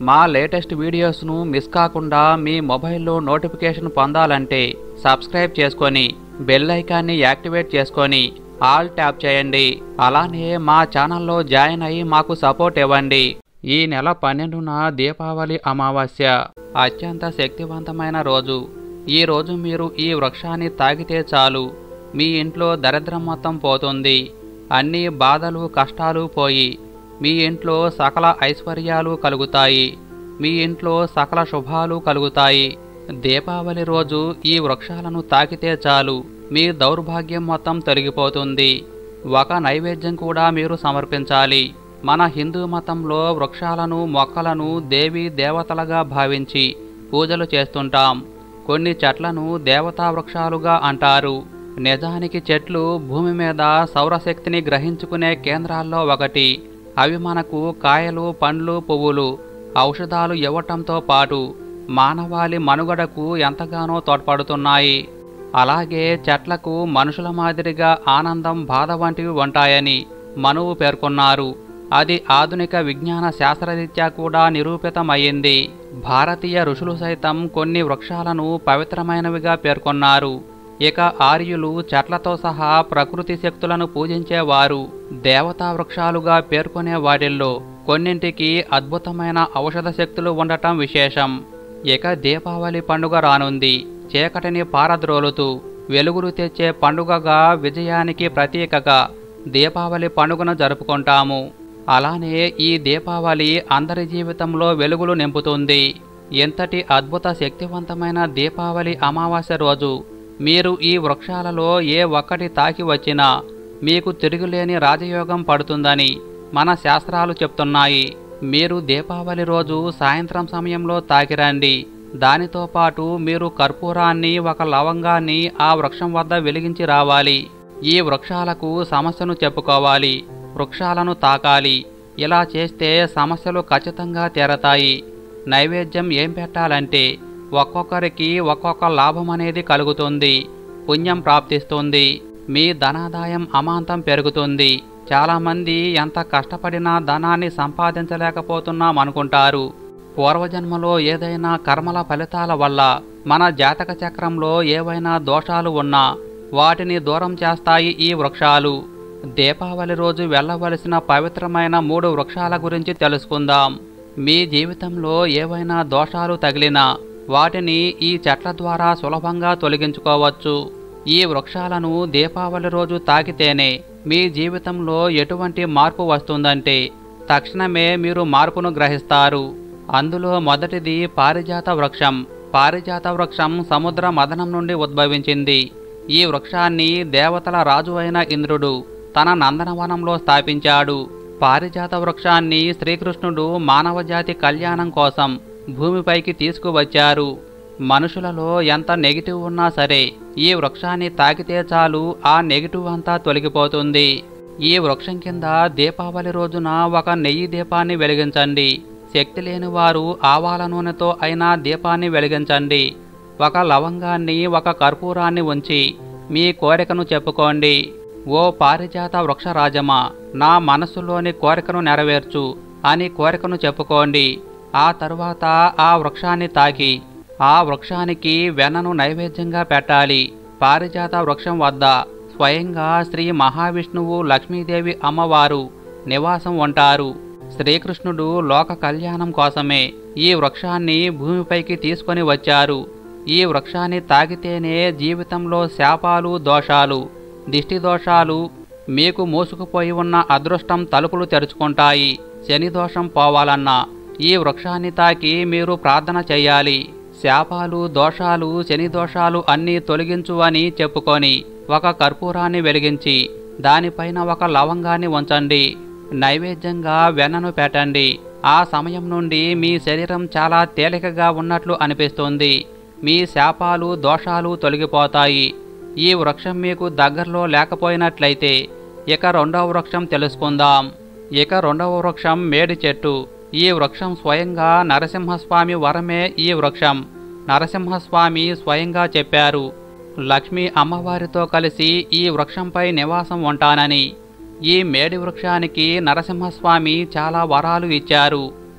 మా latest వీడియోస్ను miss కాకుండా మీ మొబైల్లో నోటిఫికేషన్ పొందాలంటే సబ్స్క్రైబ్ చేసుకొని బెల్ ఐకాన్ని యాక్టివేట్ చేసుకొని ఆల్ ట్యాప్ చేయండి అలానే మా ఛానల్లో జాయిన్ అయ్యి మాకు సపోర్ట్ ఇవ్వండి ఈ నెల పన్నెండున దీపావళి అమావాస్య అత్యంత శక్తివంతమైన రోజు ఈ రోజు మీరు ఈ వృక్షాన్ని తాకితే చాలు మీ ఇంట్లో దరిద్రం మొత్తం పోతుంది అన్ని బాధలు కష్టాలు పోయి మీ ఇంట్లో సకల ఐశ్వర్యాలు కలుగుతాయి మీ ఇంట్లో సకల శుభాలు కలుగుతాయి దీపావళి రోజు ఈ వృక్షాలను తాకితే చాలు మీ దౌర్భాగ్యం మొత్తం తొలగిపోతుంది ఒక నైవేద్యం కూడా మీరు సమర్పించాలి మన హిందూ మతంలో వృక్షాలను మొక్కలను దేవి దేవతలుగా భావించి పూజలు చేస్తుంటాం కొన్ని చెట్లను దేవతా వృక్షాలుగా అంటారు నిజానికి చెట్లు భూమి మీద సౌరశక్తిని గ్రహించుకునే కేంద్రాల్లో ఒకటి అవి మనకు కాయలు పండ్లు పువ్వులు ఔషధాలు ఇవ్వటంతో పాటు మానవాళి మనుగడకు ఎంతగానో తోడ్పడుతున్నాయి అలాగే చెట్లకు మనుషుల మాదిరిగా ఆనందం బాధ వంటివి ఉంటాయని మనువు పేర్కొన్నారు అది ఆధునిక విజ్ఞాన శాస్త్రరీత్యా కూడా నిరూపితమయ్యింది భారతీయ ఋషులు సైతం కొన్ని వృక్షాలను పవిత్రమైనవిగా పేర్కొన్నారు ఇక ఆర్యులు చెట్లతో సహా ప్రకృతి శక్తులను పూజించేవారు దేవతా వృక్షాలుగా పేర్కొనే వాటిల్లో కొన్నింటికి అద్భుతమైన ఔషధ శక్తులు ఉండటం విశేషం ఇక దీపావళి పండుగ రానుంది చీకటిని పారద్రోలుతూ వెలుగులు తెచ్చే పండుగగా విజయానికి ప్రతీకగా దీపావళి పండుగను జరుపుకుంటాము అలానే ఈ దీపావళి అందరి జీవితంలో వెలుగులు నింపుతుంది ఎంతటి అద్భుత శక్తివంతమైన దీపావళి అమావాస్య రోజు మీరు ఈ వృక్షాలలో ఏ ఒక్కటి తాకి వచ్చినా మీకు తిరుగులేని రాజయోగం పడుతుందని మన శాస్త్రాలు చెప్తున్నాయి మీరు దీపావళి రోజు సాయంత్రం సమయంలో తాకిరండి దానితో పాటు మీరు కర్పూరాన్ని ఒక లవంగాన్ని ఆ వృక్షం వద్ద వెలిగించి రావాలి ఈ వృక్షాలకు సమస్యను చెప్పుకోవాలి వృక్షాలను తాకాలి ఇలా చేస్తే సమస్యలు ఖచ్చితంగా తీరతాయి నైవేద్యం ఏం పెట్టాలంటే ఒక్కొక్కరికి ఒక్కొక్క లాభం అనేది కలుగుతుంది పుణ్యం ప్రాప్తిస్తుంది మీ ధనాదాయం అమాంతం పెరుగుతుంది చాలామంది ఎంత కష్టపడినా ధనాన్ని సంపాదించలేకపోతున్నాం అనుకుంటారు పూర్వజన్మలో ఏదైనా కర్మల ఫలితాల వల్ల మన జాతక చక్రంలో ఏవైనా దోషాలు ఉన్నా వాటిని దూరం చేస్తాయి ఈ వృక్షాలు దీపావళి రోజు వెళ్ళవలసిన పవిత్రమైన మూడు వృక్షాల గురించి తెలుసుకుందాం మీ జీవితంలో ఏవైనా దోషాలు తగిలినా వాటిని ఈ చెట్ల ద్వారా సులభంగా తొలగించుకోవచ్చు ఈ వృక్షాలను దీపావళి రోజు తాకితేనే మీ జీవితంలో ఎటువంటి మార్పు వస్తుందంటే తక్షణమే మీరు మార్పును గ్రహిస్తారు అందులో మొదటిది పారిజాత వృక్షం పారిజాత వృక్షం సముద్ర మదనం నుండి ఉద్భవించింది ఈ వృక్షాన్ని దేవతల రాజు అయిన ఇంద్రుడు తన నందనవనంలో స్థాపించాడు పారిజాత వృక్షాన్ని శ్రీకృష్ణుడు మానవజాతి కళ్యాణం కోసం భూమిపైకి తీసుకువచ్చారు మనుషులలో ఎంత నెగిటివ్ ఉన్నా సరే ఈ వృక్షాన్ని తాకితే చాలు ఆ నెగిటివ్ అంతా తొలగిపోతుంది ఈ వృక్షం కింద దీపావళి రోజున ఒక నెయ్యి దీపాన్ని వెలిగించండి శక్తి లేని వారు ఆవాల నూనెతో అయినా దీపాన్ని వెలిగించండి ఒక లవంగాన్ని ఒక కర్పూరాన్ని ఉంచి మీ కోరికను చెప్పుకోండి ఓ పారిజాత వృక్షరాజమా నా మనస్సులోని కోరికను నెరవేర్చు అని కోరికను చెప్పుకోండి ఆ తరువాత ఆ వృక్షాన్ని తాకి ఆ వృక్షానికి వెన్నను నైవేద్యంగా పెట్టాలి పారిజాత వృక్షం వద్ద స్వయంగా శ్రీ మహావిష్ణువు లక్ష్మీదేవి అమ్మవారు నివాసం ఉంటారు శ్రీకృష్ణుడు లోక కళ్యాణం కోసమే ఈ వృక్షాన్ని భూమిపైకి తీసుకొని వచ్చారు ఈ వృక్షాన్ని తాకితేనే జీవితంలో శాపాలు దోషాలు దిష్టి దోషాలు మీకు మూసుకుపోయి ఉన్న అదృష్టం తలుపులు తెరుచుకుంటాయి శని దోషం పోవాలన్నా ఈ వృక్షాన్ని తాకి మీరు ప్రార్థన చేయాలి శాపాలు దోషాలు శని దోషాలు అన్నీ తొలగించు అని చెప్పుకొని ఒక కర్పూరాన్ని వెలిగించి దానిపైన ఒక లవంగాన్ని ఉంచండి నైవేద్యంగా వెన్నను పెట్టండి ఆ సమయం నుండి మీ శరీరం చాలా తేలికగా ఉన్నట్లు అనిపిస్తుంది మీ శాపాలు దోషాలు తొలగిపోతాయి ఈ వృక్షం మీకు దగ్గరలో లేకపోయినట్లయితే ఇక రెండవ వృక్షం తెలుసుకుందాం ఇక రెండవ వృక్షం మేడి చెట్టు ఈ వృక్షం స్వయంగా నరసింహస్వామి వరమే ఈ వృక్షం నరసింహస్వామి స్వయంగా చెప్పారు లక్ష్మి అమ్మవారితో కలిసి ఈ వృక్షంపై నివాసం ఉంటానని ఈ మేడి వృక్షానికి నరసింహస్వామి చాలా వరాలు ఇచ్చారు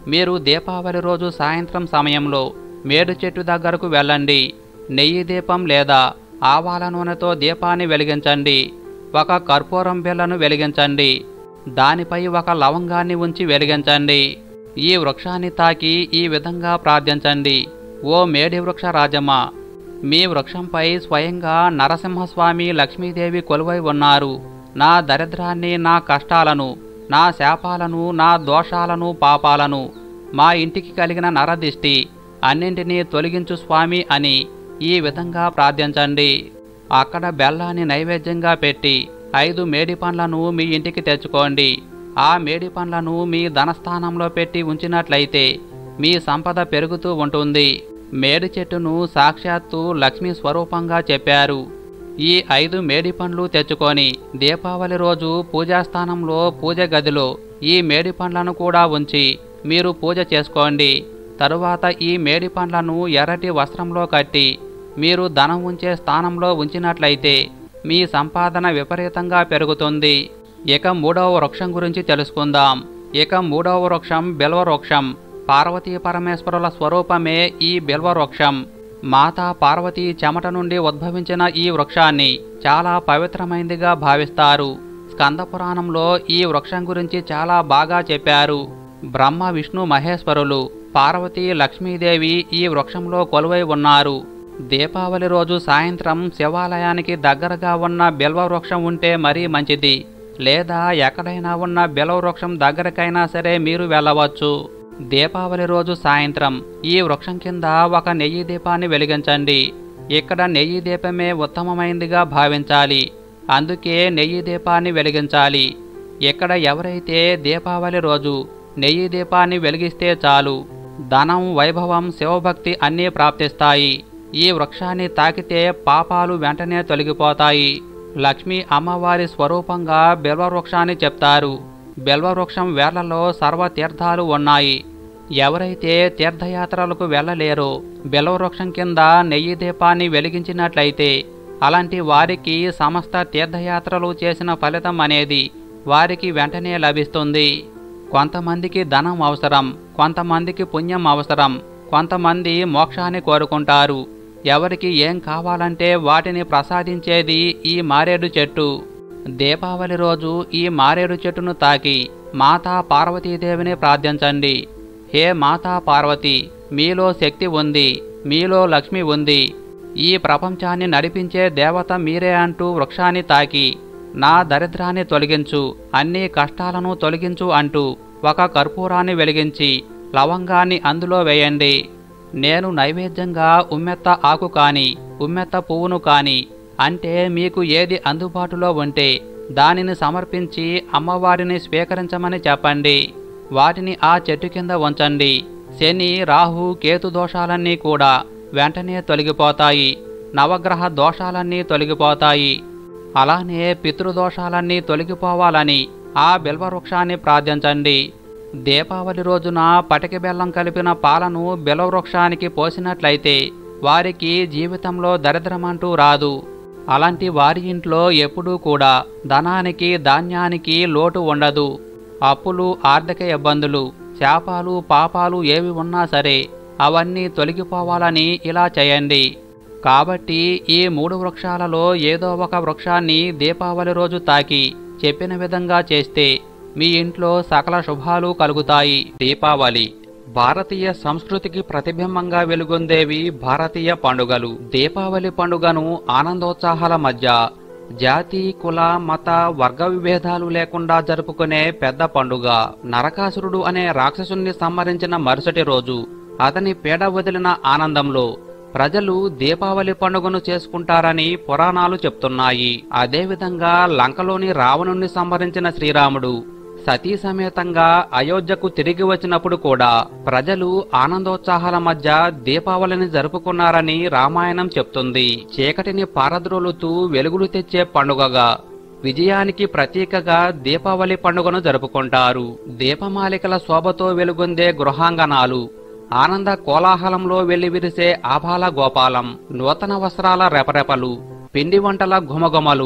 మీరు దీపావళి రోజు సాయంత్రం సమయంలో మేడు చెట్టు దగ్గరకు వెళ్ళండి నెయ్యి దీపం లేదా ఆవాల నూనెతో దీపాన్ని వెలిగించండి ఒక కర్పూరం బిళ్ళను వెలిగించండి దానిపై ఒక లవంగాన్ని ఉంచి వెలిగించండి ఈ వృక్షాన్ని తాకి ఈ విధంగా ప్రార్థించండి ఓ మేడి వృక్ష రాజమా మీ వృక్షంపై స్వయంగా నరసింహస్వామి లక్ష్మీదేవి కొలువై ఉన్నారు నా దరిద్రాన్ని నా కష్టాలను నా శాపాలను నా దోషాలను పాపాలను మా ఇంటికి కలిగిన నరదిష్టి అన్నింటినీ తొలగించు స్వామి అని ఈ విధంగా ప్రార్థించండి అక్కడ బెల్లాన్ని నైవేద్యంగా పెట్టి ఐదు మేడి పండ్లను మీ ఇంటికి తెచ్చుకోండి ఆ మేడి పండ్లను మీ ధనస్థానంలో పెట్టి ఉంచినట్లయితే మీ సంపద పెరుగుతూ ఉంటుంది మేడి చెట్టును సాక్షాత్తు లక్ష్మీ స్వరూపంగా చెప్పారు ఈ ఐదు మేడి పండ్లు తెచ్చుకొని దీపావళి రోజు పూజాస్థానంలో పూజ గదిలో ఈ మేడి పండ్లను కూడా ఉంచి మీరు పూజ చేసుకోండి తరువాత ఈ మేడి పండ్లను ఎర్రటి వస్త్రంలో కట్టి మీరు ధనం ఉంచే స్థానంలో ఉంచినట్లయితే మీ సంపాదన విపరీతంగా పెరుగుతుంది ఇక మూడవ వృక్షం గురించి తెలుసుకుందాం ఇక మూడవ వృక్షం బిల్వ వృక్షం పార్వతీ పరమేశ్వరుల స్వరూపమే ఈ బిల్వ వృక్షం మాతా పార్వతీ చెమట నుండి ఉద్భవించిన ఈ వృక్షాన్ని చాలా పవిత్రమైనదిగా భావిస్తారు స్కంద పురాణంలో ఈ వృక్షం గురించి చాలా బాగా చెప్పారు బ్రహ్మ విష్ణు మహేశ్వరులు పార్వతీ లక్ష్మీదేవి ఈ వృక్షంలో కొలువై ఉన్నారు దీపావళి రోజు సాయంత్రం శివాలయానికి దగ్గరగా ఉన్న బిల్వ వృక్షం ఉంటే మరీ మంచిది లేదా ఎక్కడైనా ఉన్న బిల్వ వృక్షం దగ్గరకైనా సరే మీరు వెళ్ళవచ్చు దీపావళి రోజు సాయంత్రం ఈ వృక్షం కింద ఒక నెయ్యి దీపాన్ని వెలిగించండి ఇక్కడ నెయ్యి దీపమే ఉత్తమమైనదిగా భావించాలి అందుకే నెయ్యి దీపాన్ని వెలిగించాలి ఇక్కడ ఎవరైతే దీపావళి రోజు నెయ్యి దీపాన్ని వెలిగిస్తే చాలు ధనం వైభవం శివభక్తి అన్నీ ప్రాప్తిస్తాయి ఈ వృక్షాన్ని తాకితే పాపాలు వెంటనే తొలగిపోతాయి లక్ష్మీ అమ్మవారి స్వరూపంగా బిల్వవృక్షాన్ని చెప్తారు బిల్వవృక్షం వేర్లలో సర్వతీర్థాలు ఉన్నాయి ఎవరైతే తీర్థయాత్రలకు వెళ్ళలేరో బిల్వవృక్షం కింద నెయ్యి దీపాన్ని వెలిగించినట్లయితే అలాంటి వారికి సమస్త తీర్థయాత్రలు చేసిన ఫలితం అనేది వారికి వెంటనే లభిస్తుంది కొంతమందికి ధనం అవసరం కొంతమందికి పుణ్యం అవసరం కొంతమంది మోక్షాన్ని కోరుకుంటారు ఎవరికి ఏం కావాలంటే వాటిని ప్రసాదించేది ఈ మారేడు చెట్టు దీపావళి రోజు ఈ మారేడు చెట్టును తాకి మాతా పార్వతీదేవిని ప్రార్థించండి హే మాతా పార్వతి మీలో శక్తి ఉంది మీలో లక్ష్మి ఉంది ఈ ప్రపంచాన్ని నడిపించే దేవత మీరే అంటూ వృక్షాన్ని తాకి నా దరిద్రాన్ని తొలగించు అన్ని కష్టాలను తొలగించు అంటూ ఒక కర్పూరాన్ని వెలిగించి లవంగాన్ని అందులో వేయండి నేను నైవేద్యంగా ఉమ్మెత్త ఆకు కాని ఉమ్మెత్త పువ్వును కాని అంటే మీకు ఏది అందుబాటులో ఉంటే దానిని సమర్పించి అమ్మవారిని స్వీకరించమని చెప్పండి వాటిని ఆ చెట్టు కింద ఉంచండి శని రాహు కేతు దోషాలన్నీ కూడా వెంటనే తొలగిపోతాయి నవగ్రహ దోషాలన్నీ తొలగిపోతాయి అలానే పితృదోషాలన్నీ తొలగిపోవాలని ఆ బిల్వవృక్షాన్ని ప్రార్థించండి దీపావళి రోజున పటిక బెల్లం కలిపిన పాలను బిల్వవృక్షానికి పోసినట్లయితే వారికి జీవితంలో దరిద్రమంటూ రాదు అలాంటి వారి ఇంట్లో ఎప్పుడూ కూడా ధనానికి ధాన్యానికి లోటు ఉండదు అప్పులు ఆర్థిక ఇబ్బందులు శాపాలు పాపాలు ఏవి ఉన్నా సరే అవన్నీ తొలగిపోవాలని ఇలా చేయండి కాబట్టి ఈ మూడు వృక్షాలలో ఏదో ఒక వృక్షాన్ని దీపావళి రోజు తాకి చెప్పిన విధంగా చేస్తే మీ ఇంట్లో సకల శుభాలు కలుగుతాయి దీపావళి భారతీయ సంస్కృతికి ప్రతిబింబంగా వెలుగొందేవి భారతీయ పండుగలు దీపావళి పండుగను ఆనందోత్సాహాల మధ్య జాతి కుల మత వర్గ విభేదాలు లేకుండా జరుపుకునే పెద్ద పండుగ నరకాసురుడు అనే రాక్షసుణ్ణి సంహరించిన మరుసటి రోజు అతని పీడ వదిలిన ఆనందంలో ప్రజలు దీపావళి పండుగను చేసుకుంటారని పురాణాలు చెప్తున్నాయి అదేవిధంగా లంకలోని రావణుణ్ణి సంహరించిన శ్రీరాముడు సతీ సమేతంగా అయోధ్యకు తిరిగి వచ్చినప్పుడు కూడా ప్రజలు ఆనందోత్సాహాల మధ్య దీపావళిని జరుపుకున్నారని రామాయణం చెప్తుంది చీకటిని పారద్రోలుతూ వెలుగులు తెచ్చే పండుగగా విజయానికి ప్రతీకగా దీపావళి పండుగను జరుపుకుంటారు దీపమాలికల శోభతో వెలుగొందే గృహాంగణాలు ఆనంద కోలాహలంలో వెల్లివిరిసే ఆభాల గోపాలం నూతన వస్త్రాల రెపరెపలు పిండి వంటల ఘుమఘుమలు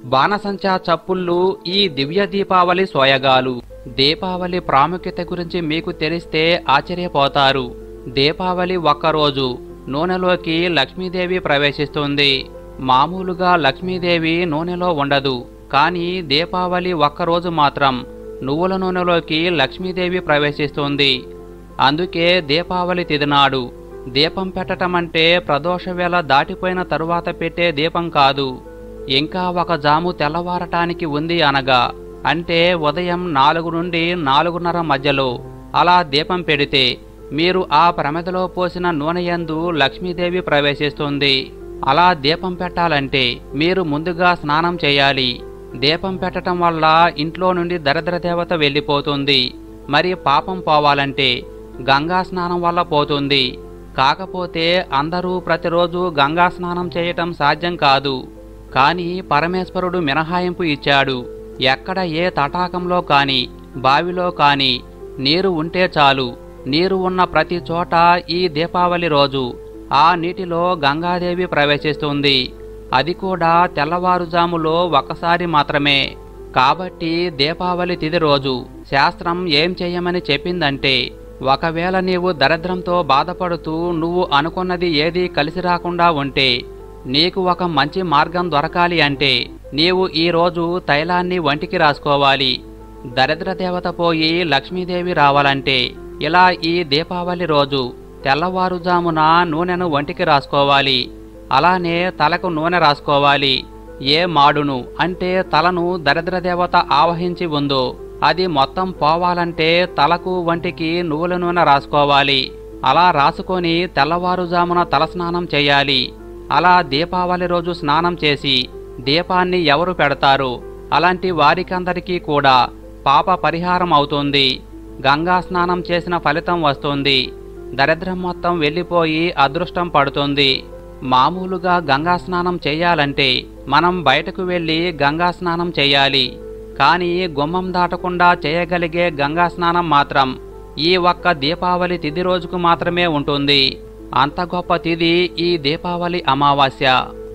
బాణసంచా చప్పుళ్ళు ఈ దివ్య దీపావళి సోయగాలు దీపావళి ప్రాముఖ్యత గురించి మీకు తెలిస్తే ఆశ్చర్యపోతారు దీపావళి ఒక్కరోజు నూనెలోకి లక్ష్మీదేవి ప్రవేశిస్తుంది మామూలుగా లక్ష్మీదేవి నూనెలో ఉండదు కానీ దీపావళి ఒక్కరోజు మాత్రం నువ్వుల నూనెలోకి లక్ష్మీదేవి ప్రవేశిస్తుంది అందుకే దీపావళి తిథి నాడు దీపం పెట్టటం అంటే ప్రదోష వేళ దాటిపోయిన తరువాత పెట్టే దీపం కాదు ఇంకా ఒక జాము తెల్లవారటానికి ఉంది అనగా అంటే ఉదయం నాలుగు నుండి నాలుగున్నర మధ్యలో అలా దీపం పెడితే మీరు ఆ ప్రమిదలో పోసిన నూనె యందు లక్ష్మీదేవి ప్రవేశిస్తుంది అలా దీపం పెట్టాలంటే మీరు ముందుగా స్నానం చేయాలి దీపం పెట్టడం వల్ల ఇంట్లో నుండి దరిద్ర దేవత వెళ్ళిపోతుంది మరి పాపం పోవాలంటే గంగా స్నానం వల్ల పోతుంది కాకపోతే అందరూ ప్రతిరోజు గంగా స్నానం చేయటం సాధ్యం కాదు కానీ పరమేశ్వరుడు మినహాయింపు ఇచ్చాడు ఎక్కడ ఏ తటాకంలో కాని బావిలో కాని నీరు ఉంటే చాలు నీరు ఉన్న ప్రతి చోట ఈ దీపావళి రోజు ఆ నీటిలో గంగాదేవి ప్రవేశిస్తుంది అది కూడా తెల్లవారుజాములో ఒకసారి మాత్రమే కాబట్టి దీపావళి తిథి రోజు శాస్త్రం ఏం చెయ్యమని చెప్పిందంటే ఒకవేళ నీవు దరిద్రంతో బాధపడుతూ నువ్వు అనుకున్నది ఏదీ కలిసి రాకుండా ఉంటే నీకు ఒక మంచి మార్గం దొరకాలి అంటే నీవు ఈ రోజు తైలాన్ని వంటికి రాసుకోవాలి దరిద్ర దేవత పోయి లక్ష్మీదేవి రావాలంటే ఇలా ఈ దీపావళి రోజు తెల్లవారుజామున నూనెను వంటికి రాసుకోవాలి అలానే తలకు నూనె రాసుకోవాలి ఏ మాడును అంటే తలను దరిద్ర దేవత ఆవహించి ఉందో అది మొత్తం పోవాలంటే తలకు వంటికి నువ్వుల నూనె రాసుకోవాలి అలా రాసుకొని తెల్లవారుజామున తలస్నానం చేయాలి అలా దీపావళి రోజు స్నానం చేసి దీపాన్ని ఎవరు పెడతారు అలాంటి వారికందరికీ కూడా పాప పరిహారం అవుతుంది గంగా స్నానం చేసిన ఫలితం వస్తుంది దరిద్రం మొత్తం వెళ్ళిపోయి అదృష్టం పడుతుంది మామూలుగా గంగా స్నానం చేయాలంటే మనం బయటకు వెళ్ళి గంగా స్నానం చేయాలి కానీ గుమ్మం దాటకుండా చేయగలిగే గంగా స్నానం మాత్రం ఈ ఒక్క దీపావళి తిథి రోజుకు మాత్రమే ఉంటుంది అంత గొప్ప తిథి ఈ దీపావళి అమావాస్య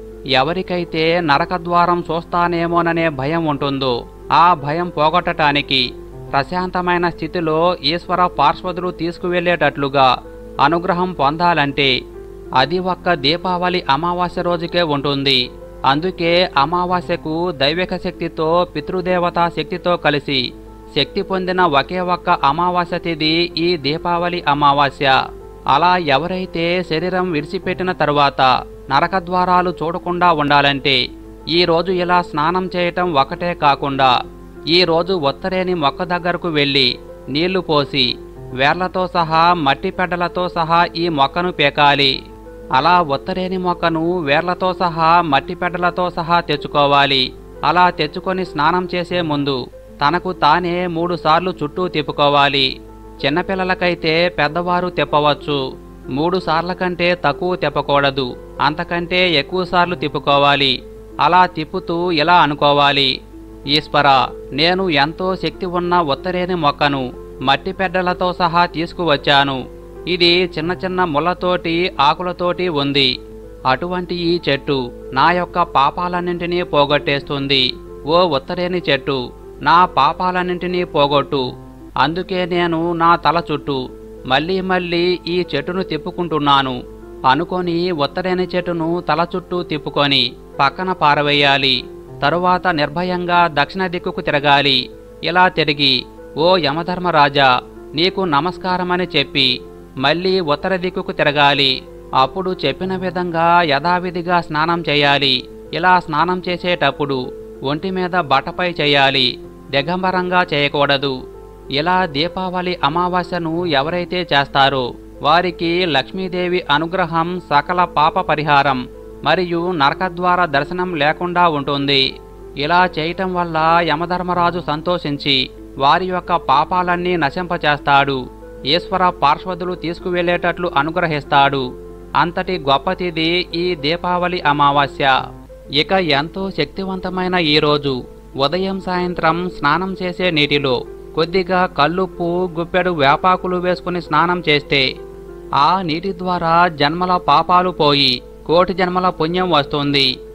ఎవరికైతే నరకద్వారం చూస్తానేమోననే భయం ఉంటుందో ఆ భయం పోగొట్టటానికి ప్రశాంతమైన స్థితిలో ఈశ్వర పార్శ్వదులు తీసుకువెళ్ళేటట్లుగా అనుగ్రహం పొందాలంటే అది ఒక్క దీపావళి అమావాస్య రోజుకే ఉంటుంది అందుకే అమావాస్యకు దైవిక శక్తితో పితృదేవతా శక్తితో కలిసి శక్తి పొందిన ఒకే ఒక్క అమావాస్య తిథి ఈ దీపావళి అమావాస్య అలా ఎవరైతే శరీరం విడిచిపెట్టిన తరువాత నరక ద్వారాలు చూడకుండా ఉండాలంటే ఈ రోజు ఇలా స్నానం చేయటం ఒకటే కాకుండా ఈ రోజు ఉత్తరేని మొక్క దగ్గరకు వెళ్ళి నీళ్లు పోసి వేర్లతో సహా మట్టి పెడ్డలతో సహా ఈ మొక్కను పేకాలి అలా ఉత్తరేని మొక్కను వేర్లతో సహా మట్టి పెడ్డలతో సహా తెచ్చుకోవాలి అలా తెచ్చుకొని స్నానం చేసే ముందు తనకు తానే మూడు సార్లు చుట్టూ తిప్పుకోవాలి చిన్నపిల్లలకైతే పెద్దవారు తిప్పవచ్చు మూడు సార్ల కంటే తక్కువ తిప్పకూడదు అంతకంటే ఎక్కువ సార్లు తిప్పుకోవాలి అలా తిప్పుతూ ఇలా అనుకోవాలి ఈశ్వర నేను ఎంతో శక్తి ఉన్న ఉత్తరేని మొక్కను మట్టి పెడ్డలతో సహా తీసుకువచ్చాను ఇది చిన్న చిన్న ముళ్ళతోటి ఆకులతోటి ఉంది అటువంటి ఈ చెట్టు నా యొక్క పాపాలన్నింటినీ పోగొట్టేస్తుంది ఓ ఉత్తరేని చెట్టు నా పాపాలన్నింటినీ పోగొట్టు అందుకే నేను నా తల చుట్టూ మళ్ళీ మళ్ళీ ఈ చెట్టును తిప్పుకుంటున్నాను అనుకొని ఉత్తరేని చెట్టును తల చుట్టూ తిప్పుకొని పక్కన పారవేయాలి తరువాత నిర్భయంగా దక్షిణ దిక్కుకు తిరగాలి ఇలా తిరిగి ఓ యమధర్మరాజా నీకు నమస్కారమని చెప్పి మళ్ళీ ఉత్తర దిక్కుకు తిరగాలి అప్పుడు చెప్పిన విధంగా యథావిధిగా స్నానం చేయాలి ఇలా స్నానం చేసేటప్పుడు ఒంటి మీద బట్టపై చేయాలి దిగంబరంగా చేయకూడదు ఇలా దీపావళి అమావాస్యను ఎవరైతే చేస్తారో వారికి లక్ష్మీదేవి అనుగ్రహం సకల పాప పరిహారం మరియు నరకద్వార దర్శనం లేకుండా ఉంటుంది ఇలా చేయటం వల్ల యమధర్మరాజు సంతోషించి వారి యొక్క పాపాలన్నీ నశింపచేస్తాడు ఈశ్వర పార్శ్వదులు తీసుకువెళ్ళేటట్లు అనుగ్రహిస్తాడు అంతటి గొప్ప తిథి ఈ దీపావళి అమావాస్య ఇక ఎంతో శక్తివంతమైన ఈ రోజు ఉదయం సాయంత్రం స్నానం చేసే నీటిలో కొద్దిగా కల్లుప్పు గుప్పెడు వేపాకులు వేసుకుని స్నానం చేస్తే ఆ నీటి ద్వారా జన్మల పాపాలు పోయి కోటి జన్మల పుణ్యం వస్తుంది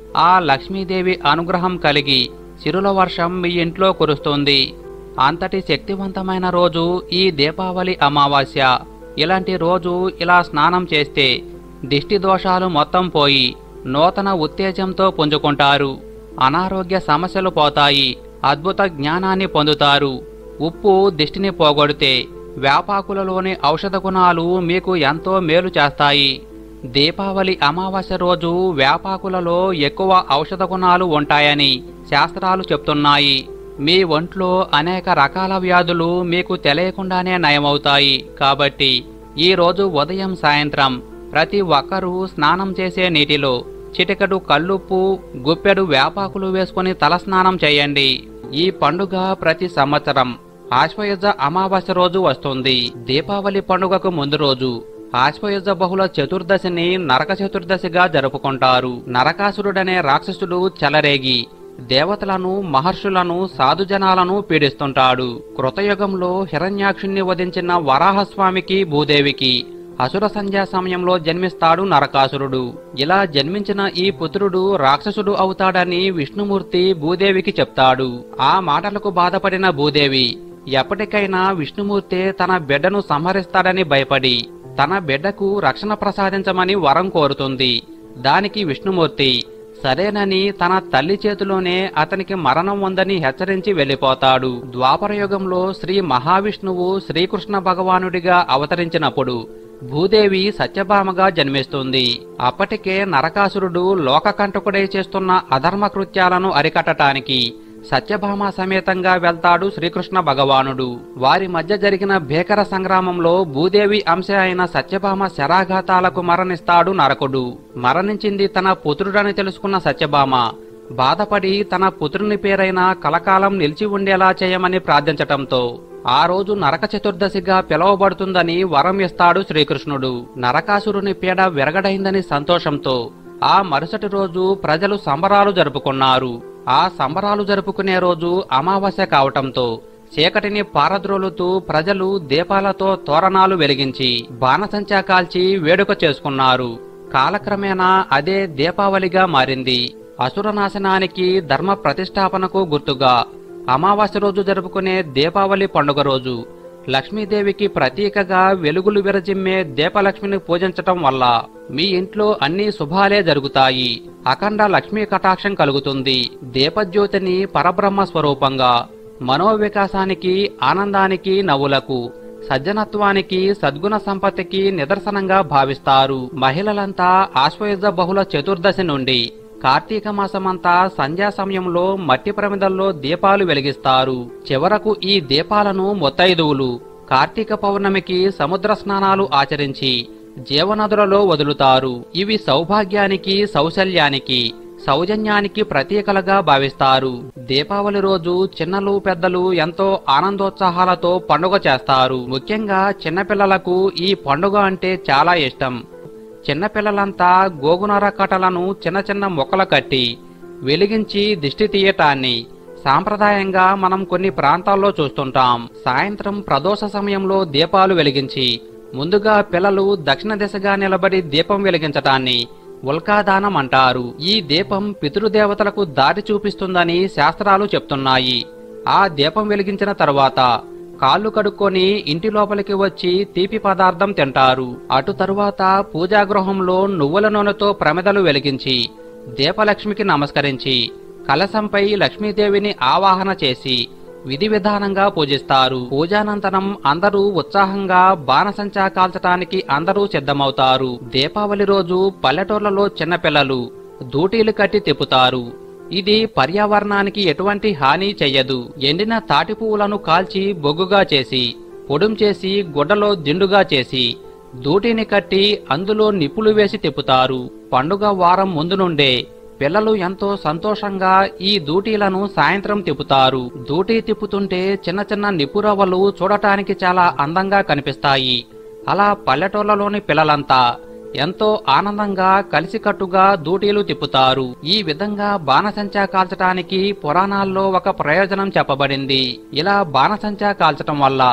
ఆ లక్ష్మీదేవి అనుగ్రహం కలిగి సిరుల వర్షం మీ ఇంట్లో కురుస్తుంది అంతటి శక్తివంతమైన రోజు ఈ దీపావళి అమావాస్య ఇలాంటి రోజు ఇలా స్నానం చేస్తే దిష్టి దోషాలు మొత్తం పోయి నూతన ఉత్తేజంతో పుంజుకుంటారు అనారోగ్య సమస్యలు పోతాయి అద్భుత జ్ఞానాన్ని పొందుతారు ఉప్పు దిష్టిని పోగొడితే వేపాకులలోని ఔషధ గుణాలు మీకు ఎంతో మేలు చేస్తాయి దీపావళి అమావాస్య రోజు వేపాకులలో ఎక్కువ ఔషధ గుణాలు ఉంటాయని శాస్త్రాలు చెప్తున్నాయి మీ ఒంట్లో అనేక రకాల వ్యాధులు మీకు తెలియకుండానే నయమవుతాయి కాబట్టి ఈ రోజు ఉదయం సాయంత్రం ప్రతి ఒక్కరూ స్నానం చేసే నీటిలో చిటికెడు కల్లుప్పు గుప్పెడు వేపాకులు వేసుకుని తలస్నానం చేయండి ఈ పండుగ ప్రతి సంవత్సరం ఆశ్వయుజ అమావాస్య రోజు వస్తుంది దీపావళి పండుగకు ముందు రోజు ఆశ్వయుజ బహుళ చతుర్దశిని నరక చతుర్దశిగా జరుపుకుంటారు నరకాసురుడనే రాక్షసుడు చెలరేగి దేవతలను మహర్షులను సాధుజనాలను పీడిస్తుంటాడు కృతయుగంలో హిరణ్యాక్షుణ్ణి వధించిన వరాహస్వామికి భూదేవికి అసుర సంధ్యా సమయంలో జన్మిస్తాడు నరకాసురుడు ఇలా జన్మించిన ఈ పుత్రుడు రాక్షసుడు అవుతాడని విష్ణుమూర్తి భూదేవికి చెప్తాడు ఆ మాటలకు బాధపడిన భూదేవి ఎప్పటికైనా విష్ణుమూర్తే తన బిడ్డను సంహరిస్తాడని భయపడి తన బిడ్డకు రక్షణ ప్రసాదించమని వరం కోరుతుంది దానికి విష్ణుమూర్తి సరేనని తన తల్లి చేతిలోనే అతనికి మరణం ఉందని హెచ్చరించి వెళ్లిపోతాడు ద్వాపరయుగంలో శ్రీ మహావిష్ణువు శ్రీకృష్ణ భగవానుడిగా అవతరించినప్పుడు భూదేవి సత్యభామగా జన్మిస్తుంది అప్పటికే నరకాసురుడు లోకకంటకుడై చేస్తున్న అధర్మ కృత్యాలను అరికట్టటానికి సత్యభామ సమేతంగా వెళ్తాడు శ్రీకృష్ణ భగవానుడు వారి మధ్య జరిగిన భీకర సంగ్రామంలో భూదేవి అంశ అయిన సత్యభామ శరాఘాతాలకు మరణిస్తాడు నరకుడు మరణించింది తన పుత్రుడని తెలుసుకున్న సత్యభామ బాధపడి తన పుత్రుని పేరైన కలకాలం నిలిచి ఉండేలా చేయమని ప్రార్థించటంతో ఆ రోజు నరక చతుర్దశిగా పిలువబడుతుందని వరం ఇస్తాడు శ్రీకృష్ణుడు నరకాసురుని పీడ విరగడైందని సంతోషంతో ఆ మరుసటి రోజు ప్రజలు సంబరాలు జరుపుకున్నారు ఆ సంబరాలు జరుపుకునే రోజు అమావాస్య కావటంతో చీకటిని పారద్రోలుతూ ప్రజలు దీపాలతో తోరణాలు వెలిగించి బాణసంచా కాల్చి వేడుక చేసుకున్నారు కాలక్రమేణా అదే దీపావళిగా మారింది అసుర నాశనానికి ధర్మ ప్రతిష్టాపనకు గుర్తుగా అమావాస్య రోజు జరుపుకునే దీపావళి పండుగ రోజు లక్ష్మీదేవికి ప్రతీకగా వెలుగులు విరజిమ్మే దీపలక్ష్మిని పూజించటం వల్ల మీ ఇంట్లో అన్ని శుభాలే జరుగుతాయి అఖండ లక్ష్మీ కటాక్షం కలుగుతుంది దీపజ్యోతిని పరబ్రహ్మ స్వరూపంగా మనోవికాసానికి ఆనందానికి నవ్వులకు సజ్జనత్వానికి సద్గుణ సంపత్తికి నిదర్శనంగా భావిస్తారు మహిళలంతా ఆశ్వయుజ బహుళ చతుర్దశి నుండి కార్తీక మాసమంతా సంధ్యా సమయంలో మట్టి ప్రమిదల్లో దీపాలు వెలిగిస్తారు చివరకు ఈ దీపాలను మొత్తైదువులు కార్తీక పౌర్ణమికి సముద్ర స్నానాలు ఆచరించి జీవనదులలో వదులుతారు ఇవి సౌభాగ్యానికి సౌశల్యానికి సౌజన్యానికి ప్రతీకలుగా భావిస్తారు దీపావళి రోజు చిన్నలు పెద్దలు ఎంతో ఆనందోత్సాహాలతో పండుగ చేస్తారు ముఖ్యంగా చిన్నపిల్లలకు ఈ పండుగ అంటే చాలా ఇష్టం చిన్నపిల్లలంతా గోగునర కట్టలను చిన్న చిన్న మొక్కలు కట్టి వెలిగించి దిష్టి తీయటాన్ని సాంప్రదాయంగా మనం కొన్ని ప్రాంతాల్లో చూస్తుంటాం సాయంత్రం ప్రదోష సమయంలో దీపాలు వెలిగించి ముందుగా పిల్లలు దక్షిణ దిశగా నిలబడి దీపం వెలిగించటాన్ని ఉల్కాదానం అంటారు ఈ దీపం పితృదేవతలకు దారి చూపిస్తుందని శాస్త్రాలు చెప్తున్నాయి ఆ దీపం వెలిగించిన తరువాత కాళ్ళు కడుక్కొని ఇంటి లోపలికి వచ్చి తీపి పదార్థం తింటారు అటు తరువాత పూజాగృహంలో నువ్వుల నూనెతో ప్రమిదలు వెలిగించి దీపలక్ష్మికి నమస్కరించి కలశంపై లక్ష్మీదేవిని ఆవాహన చేసి విధి విధానంగా పూజిస్తారు పూజానంతరం అందరూ ఉత్సాహంగా బాణసంచా కాల్చటానికి అందరూ సిద్ధమవుతారు దీపావళి రోజు పల్లెటూర్లలో చిన్నపిల్లలు దూటీలు కట్టి తిప్పుతారు ఇది పర్యావరణానికి ఎటువంటి హాని చెయ్యదు ఎండిన తాటి పువ్వులను కాల్చి బొగ్గుగా చేసి పొడుం చేసి గుడ్డలో దిండుగా చేసి దూటిని కట్టి అందులో నిప్పులు వేసి తిప్పుతారు పండుగ వారం ముందు నుండే పిల్లలు ఎంతో సంతోషంగా ఈ దూటీలను సాయంత్రం తిప్పుతారు దూటీ తిప్పుతుంటే చిన్న చిన్న నిప్పురవ్వలు చూడటానికి చాలా అందంగా కనిపిస్తాయి అలా పల్లెటూళ్ళలోని పిల్లలంతా ఎంతో ఆనందంగా కలిసికట్టుగా దూటీలు తిప్పుతారు ఈ విధంగా బాణసంచా కాల్చటానికి పురాణాల్లో ఒక ప్రయోజనం చెప్పబడింది ఇలా బాణసంచా కాల్చటం వల్ల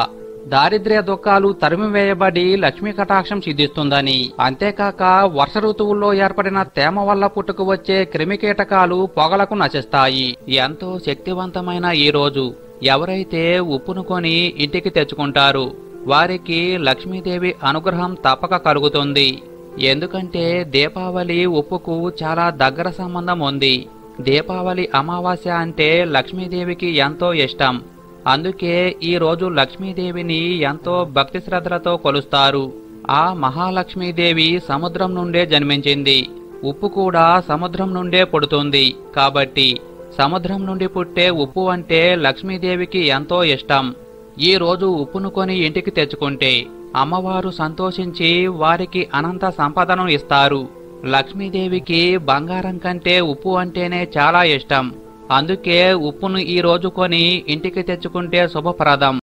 దారిద్ర్య దుఃఖాలు తరిమివేయబడి లక్ష్మీ కటాక్షం సిద్ధిస్తుందని అంతేకాక వర్ష ఋతువుల్లో ఏర్పడిన తేమ వల్ల పుట్టుకు వచ్చే క్రిమికీటకాలు పొగలకు నశిస్తాయి ఎంతో శక్తివంతమైన ఈ రోజు ఎవరైతే ఉప్పును కొని ఇంటికి తెచ్చుకుంటారు వారికి లక్ష్మీదేవి అనుగ్రహం తప్పక కలుగుతుంది ఎందుకంటే దీపావళి ఉప్పుకు చాలా దగ్గర సంబంధం ఉంది దీపావళి అమావాస్య అంటే లక్ష్మీదేవికి ఎంతో ఇష్టం అందుకే ఈ రోజు లక్ష్మీదేవిని ఎంతో భక్తి శ్రద్ధలతో కొలుస్తారు ఆ మహాలక్ష్మీదేవి సముద్రం నుండే జన్మించింది ఉప్పు కూడా సముద్రం నుండే పుడుతుంది కాబట్టి సముద్రం నుండి పుట్టే ఉప్పు అంటే లక్ష్మీదేవికి ఎంతో ఇష్టం ఈ రోజు ఉప్పును కొని ఇంటికి తెచ్చుకుంటే అమ్మవారు సంతోషించి వారికి అనంత సంపదను ఇస్తారు లక్ష్మీదేవికి బంగారం కంటే ఉప్పు అంటేనే చాలా ఇష్టం అందుకే ఉప్పును ఈ రోజు కొని ఇంటికి తెచ్చుకుంటే శుభప్రదం